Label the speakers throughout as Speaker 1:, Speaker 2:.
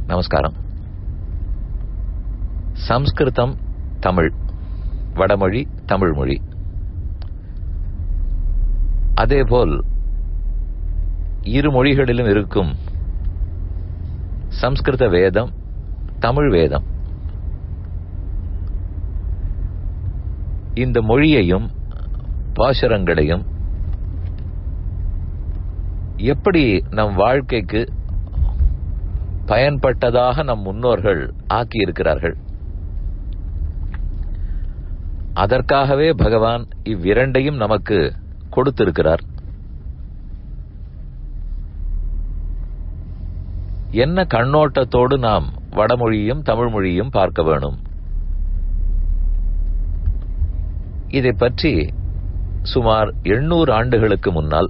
Speaker 1: நமஸ்காரம் சம்ஸ்கிருதம் தமிழ் வடமொழி தமிழ் மொழி அதேபோல் இரு மொழிகளிலும் இருக்கும் சம்ஸ்கிருத வேதம் தமிழ் வேதம் இந்த மொழியையும் பாசுரங்களையும் எப்படி நம் வாழ்க்கைக்கு பயன்பட்டதாக நம் முன்னோர்கள் ஆக்கியிருக்கிறார்கள் அதற்காகவே பகவான் இவ்விரண்டையும் நமக்கு கொடுத்திருக்கிறார் என்ன கண்ணோட்டத்தோடு நாம் வடமொழியும் தமிழ் மொழியும் பார்க்க வேணும் இதை பற்றி சுமார் எண்ணூறு ஆண்டுகளுக்கு முன்னால்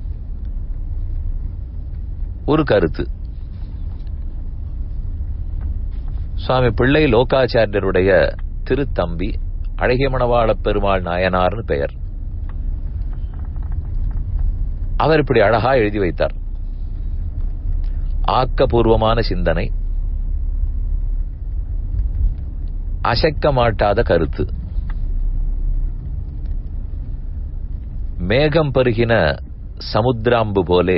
Speaker 1: ஒரு கருத்து சுவாமி பிள்ளை லோகாச்சாரியருடைய திருத்தம்பி அழகியமணவாள பெருமாள் நாயனார்னு பெயர் அவர் இப்படி அழகா எழுதி வைத்தார் ஆக்கபூர்வமான சிந்தனை அசைக்க மாட்டாத கருத்து மேகம் பருகின சமுத்திராம்பு போலே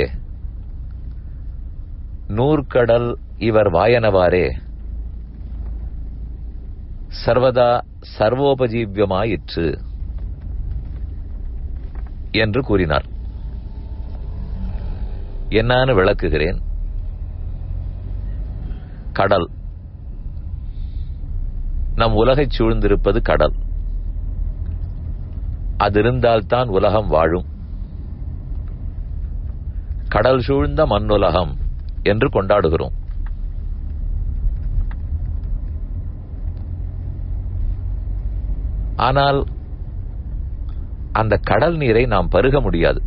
Speaker 1: நூற்கடல் இவர் வாயனவாரே சர்வதா சர்வோபஜீவியமாயிற்று என்று கூறினார் என்னான்னு விளக்குகிறேன் கடல் நம் உலகைச் சூழ்ந்திருப்பது கடல் அது இருந்தால்தான் உலகம் வாழும் கடல் சூழ்ந்த மண்ணுலகம் என்று கொண்டாடுகிறோம் ஆனால் அந்த கடல் நீரை நாம் பருக முடியாது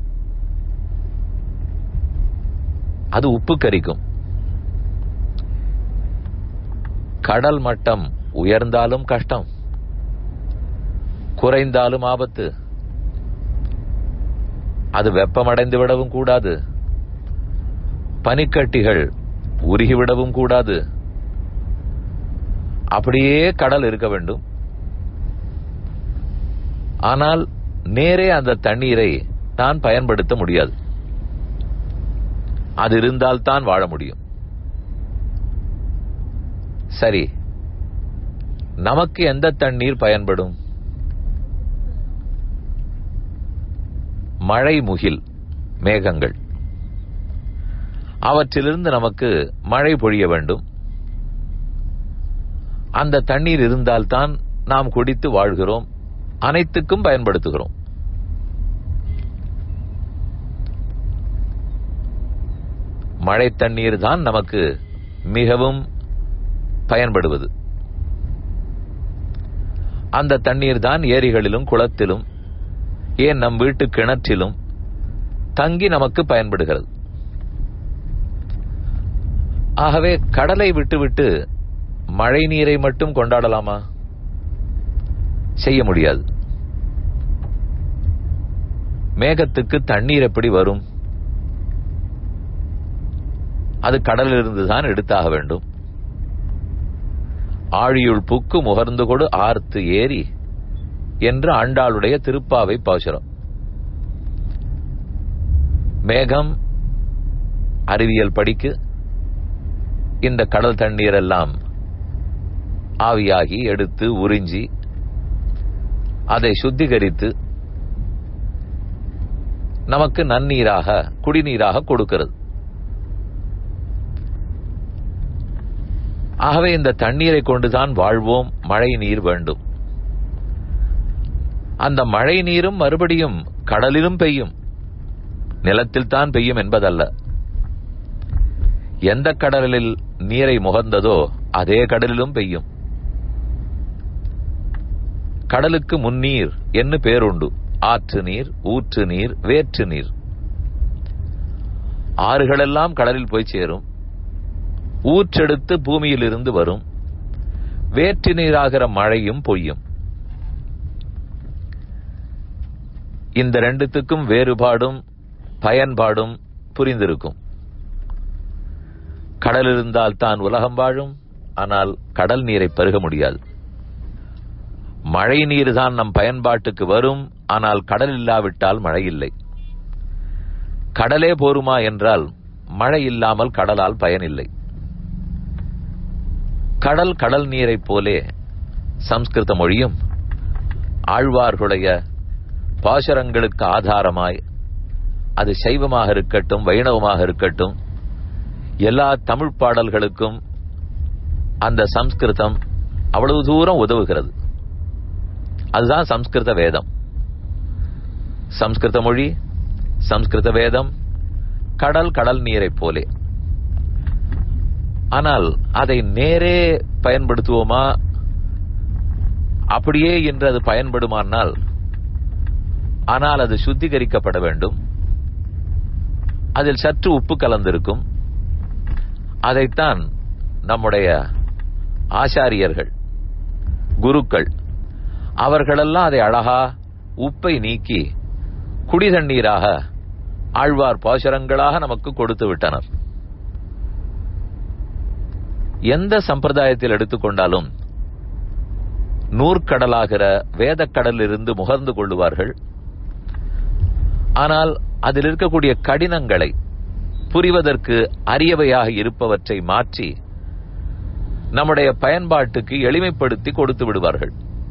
Speaker 1: அது உப்பு கரிக்கும் கடல் மட்டம் உயர்ந்தாலும் கஷ்டம் குறைந்தாலும் ஆபத்து அது வெப்பமடைந்து விடவும் கூடாது பனிக்கட்டிகள் உருகிவிடவும் கூடாது அப்படியே கடல் இருக்க வேண்டும் ஆனால் நேரே அந்த தண்ணீரை தான் பயன்படுத்த முடியாது அது இருந்தால் தான் வாழ முடியும் சரி நமக்கு எந்த தண்ணீர் பயன்படும் மழை முகில் மேகங்கள் அவற்றிலிருந்து நமக்கு மழை பொழிய வேண்டும் அந்த தண்ணீர் இருந்தால்தான் நாம் குடித்து வாழ்கிறோம் அனைத்துக்கும் பயன்படுத்துகிறோம் மழை தண்ணீர் தான் நமக்கு மிகவும் பயன்படுவது அந்த தண்ணீர் தான் ஏரிகளிலும் குளத்திலும் ஏன் நம் வீட்டு கிணற்றிலும் தங்கி நமக்கு பயன்படுகிறது ஆகவே கடலை விட்டுவிட்டு மழை நீரை மட்டும் கொண்டாடலாமா செய்ய முடியாது மேகத்துக்கு தண்ணீர் எப்படி வரும் அது கடலிலிருந்து தான் எடுத்தாக வேண்டும் ஆழியுள் புக்கு முகர்ந்து கொடு ஆர்த்து ஏறி என்று ஆண்டாளுடைய திருப்பாவை பாசுரம் மேகம் அறிவியல் படிக்கு இந்த கடல் தண்ணீர் எல்லாம் ஆவியாகி எடுத்து உறிஞ்சி அதை சுத்திகரித்து நமக்கு நன்னீராக குடிநீராக கொடுக்கிறது ஆகவே இந்த தண்ணீரை கொண்டுதான் வாழ்வோம் மழை நீர் வேண்டும் அந்த மழை நீரும் மறுபடியும் கடலிலும் பெய்யும் நிலத்தில் தான் பெய்யும் என்பதல்ல எந்த கடலில் நீரை முகர்ந்ததோ அதே கடலிலும் பெய்யும் கடலுக்கு முன்னீர் என்று பேருண்டு ஆற்று நீர் ஊற்று நீர் வேற்று நீர் ஆறுகளெல்லாம் கடலில் போய் சேரும் ஊற்றெடுத்து பூமியிலிருந்து வரும் வேற்று நீராகிற மழையும் பொய்யும் இந்த ரெண்டுத்துக்கும் வேறுபாடும் பயன்பாடும் புரிந்திருக்கும் கடல் இருந்தால் தான் உலகம் வாழும் ஆனால் கடல் நீரை பருக முடியாது மழை நீர் தான் நம் பயன்பாட்டுக்கு வரும் ஆனால் கடல் இல்லாவிட்டால் மழை இல்லை கடலே போருமா என்றால் மழை இல்லாமல் கடலால் பயனில்லை கடல் கடல் நீரைப் போலே சம்ஸ்கிருத மொழியும் ஆழ்வார்களுடைய பாசரங்களுக்கு ஆதாரமாய் அது சைவமாக இருக்கட்டும் வைணவமாக இருக்கட்டும் எல்லா தமிழ் பாடல்களுக்கும் அந்த சம்ஸ்கிருதம் அவ்வளவு தூரம் உதவுகிறது அதுதான் சம்ஸ்கிருத வேதம் சம்ஸ்கிருத மொழி சம்ஸ்கிருத வேதம் கடல் கடல் நீரைப் போலே ஆனால் அதை நேரே பயன்படுத்துவோமா அப்படியே என்று அது பயன்படுமானால் ஆனால் அது சுத்திகரிக்கப்பட வேண்டும் அதில் சற்று உப்பு கலந்திருக்கும் அதைத்தான் நம்முடைய ஆச்சாரியர்கள் குருக்கள் அவர்களெல்லாம் அதை அழகா உப்பை நீக்கி குடி தண்ணீராக ஆழ்வார் பாசுரங்களாக நமக்கு கொடுத்து விட்டனர் எந்த சம்பிரதாயத்தில் எடுத்துக்கொண்டாலும் நூற்கடலாகிற வேதக்கடலிலிருந்து முகர்ந்து கொள்ளுவார்கள் ஆனால் அதில் இருக்கக்கூடிய கடினங்களை புரிவதற்கு அரியவையாக இருப்பவற்றை மாற்றி நம்முடைய பயன்பாட்டுக்கு எளிமைப்படுத்தி கொடுத்து விடுவார்கள்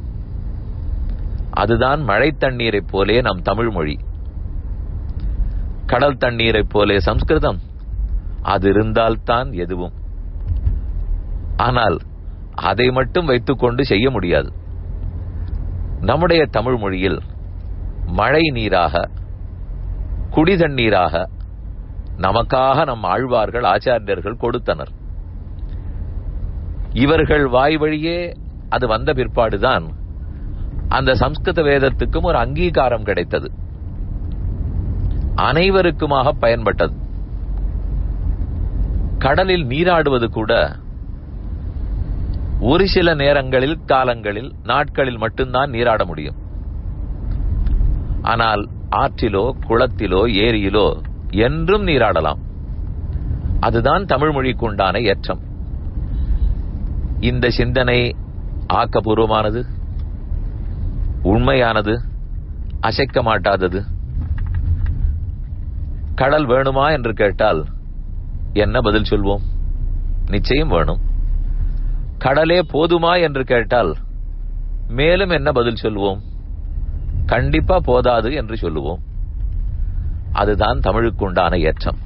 Speaker 1: அதுதான் மழை தண்ணீரைப் போலே நம் தமிழ் மொழி கடல் தண்ணீரைப் போலே சம்ஸ்கிருதம் அது இருந்தால்தான் எதுவும் ஆனால் அதை மட்டும் வைத்துக்கொண்டு செய்ய முடியாது நம்முடைய தமிழ் மொழியில் மழை நீராக குடி தண்ணீராக நமக்காக நம் ஆழ்வார்கள் ஆச்சாரியர்கள் கொடுத்தனர் இவர்கள் வாய் வழியே அது வந்த பிற்பாடுதான் அந்த சம்ஸ்கிருத வேதத்துக்கும் ஒரு அங்கீகாரம் கிடைத்தது அனைவருக்குமாக பயன்பட்டது கடலில் நீராடுவது கூட ஒரு சில நேரங்களில் காலங்களில் நாட்களில் மட்டும்தான் நீராட முடியும் ஆனால் ஆற்றிலோ குளத்திலோ ஏரியிலோ என்றும் நீராடலாம் அதுதான் தமிழ் மொழிக்கு உண்டான ஏற்றம் இந்த சிந்தனை ஆக்கப்பூர்வமானது உண்மையானது அசைக்க மாட்டாதது கடல் வேணுமா என்று கேட்டால் என்ன பதில் சொல்வோம் நிச்சயம் வேணும் கடலே போதுமா என்று கேட்டால் மேலும் என்ன பதில் சொல்வோம் கண்டிப்பா போதாது என்று சொல்லுவோம் அதுதான் தமிழுக்கு உண்டான ஏற்றம்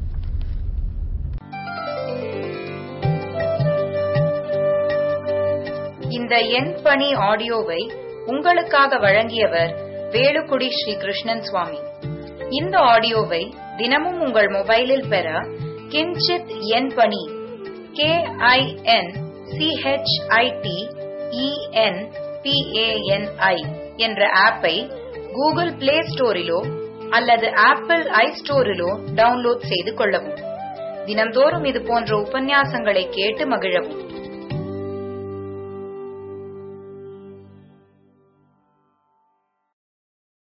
Speaker 2: இந்த எண் பணி ஆடியோவை உங்களுக்காக வழங்கியவர் வேலுக்குடி ஸ்ரீ கிருஷ்ணன் சுவாமி இந்த ஆடியோவை தினமும் உங்கள் மொபைலில் பெற கிஞ்சித் எண் பணி கே ஐ என் சிஹெச்ஐடி இஎன் பிஏஎன்ஐ என்ற ஆப்பை கூகுள் பிளே ஸ்டோரிலோ அல்லது ஆப்பிள் ஐ ஸ்டோரிலோ டவுன்லோட் செய்து கொள்ளவும் தினம்தோறும் இது போன்ற உபன்யாசங்களை கேட்டு மகிழவும்